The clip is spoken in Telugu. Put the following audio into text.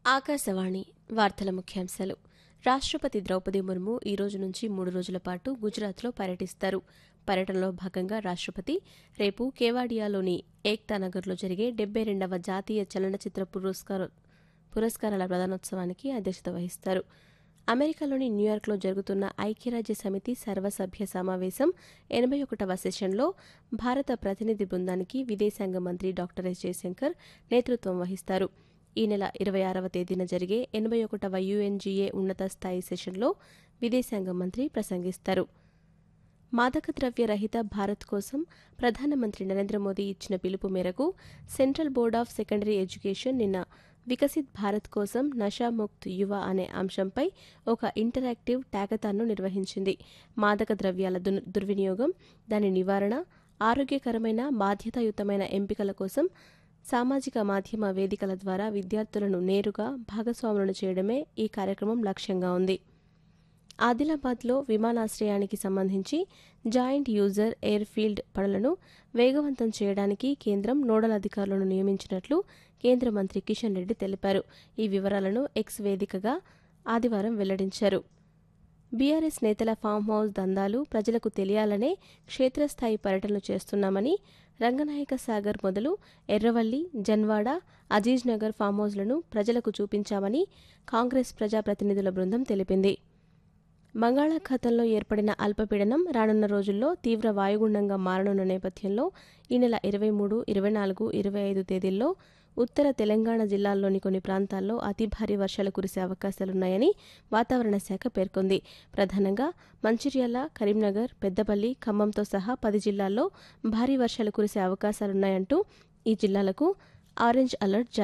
ఆకాశవాణి వార్తల ముఖ్యాంశాలు రాష్ట్రపతి ద్రౌపది ముర్ము ఈ రోజు నుంచి మూడు రోజుల పాటు గుజరాత్లో పర్యటిస్తారు పర్యటనలో భాగంగా రాష్ట్రపతి రేపు కేవాడియాలోని ఏక్తా నగర్లో జరిగే డెబ్బై రెండవ జాతీయ చలనచిత్ర పురస్కార పురస్కారాల ప్రదానోత్సవానికి అధ్యక్షత వహిస్తారు అమెరికాలోని న్యూయార్క్లో జరుగుతున్న ఐక్యరాజ్య సమితి సర్వసభ్య సమావేశం ఎనభై ఒకటవ సెషన్లో భారత ప్రతినిధి బృందానికి విదేశాంగ మంత్రి డాక్టర్ ఎస్ జయశంకర్ నేతృత్వం వహిస్తారు ఈ నెల ఇరవై ఆరవ తేదీన జరిగే ఎనభై ఒకటవ యుఎన్జీఏ ఉన్నత స్థాయి సెషన్లో విదేశాంగ మంత్రి ప్రసంగిస్తారు మాదక ద్రవ్య రహిత భారత్ కోసం ప్రధానమంత్రి నరేంద్ర మోదీ ఇచ్చిన పిలుపు మేరకు central board of secondary education నిన్న వికసిత్ భారత్ కోసం నషాముక్త్ యువ అనే అంశంపై ఒక ఇంటరాక్టివ్ టాకతాన్ను నిర్వహించింది మాదక ద్రవ్యాల దుర్- దుర్వినియోగం దాని నివారణ ఆరోగ్యకరమైన బాధ్యతాయుతమైన ఎంపికల కోసం సామాజిక మాధ్యమ వేదికల ద్వారా విద్యార్థులను నేరుగా భాగస్వాములను చేయడమే ఈ కార్యక్రమం లక్ష్యంగా ఉంది ఆదిలాబాద్లో విమానాశ్రయానికి సంబంధించి జాయింట్ యూజర్ ఎయిర్ ఫీల్డ్ పనులను వేగవంతం చేయడానికి కేంద్రం నోడల్ అధికారులను నియమించినట్లు కేంద్ర మంత్రి కిషన్ రెడ్డి తెలిపారు ఈ వివరాలను ఎక్స్ వేదికగా ఆదివారం వెల్లడించారు బీఆర్ఎస్ నేతల ఫామ్ హౌస్ దందాలు ప్రజలకు తెలియాలనే క్షేత్రస్థాయి పర్యటనలు చేస్తున్నామని రంగనాయక సాగర్ మొదలు ఎర్రవల్లి జన్వాడ అజీజ్ నగర్ ఫామ్ హౌస్లను ప్రజలకు చూపించామని కాంగ్రెస్ ప్రజాప్రతినిధుల బృందం తెలిపింది బంగాళాఖాతంలో ఏర్పడిన అల్పపీడనం రానున్న రోజుల్లో తీవ్ర వాయుగుండంగా మారనున్న నేపథ్యంలో ఈ నెల ఇరవై మూడు ఇరవై నాలుగు ఇరవై ఐదు తేదీల్లో ఉత్తర తెలంగాణ జిల్లాల్లోని కొన్ని ప్రాంతాల్లో అతి భారీ వర్షాలు కురిసే అవకాశాలున్నాయని వాతావరణ శాఖ పేర్కొంది ప్రధానంగా మంచిర్యాల కరీంనగర్ పెద్దపల్లి ఖమ్మంతో సహా పది జిల్లాల్లో భారీ వర్షాలు కురిసే అవకాశాలున్నాయంటూ ఈ జిల్లాలకు ఆరెంజ్ అలర్ట్ జారీ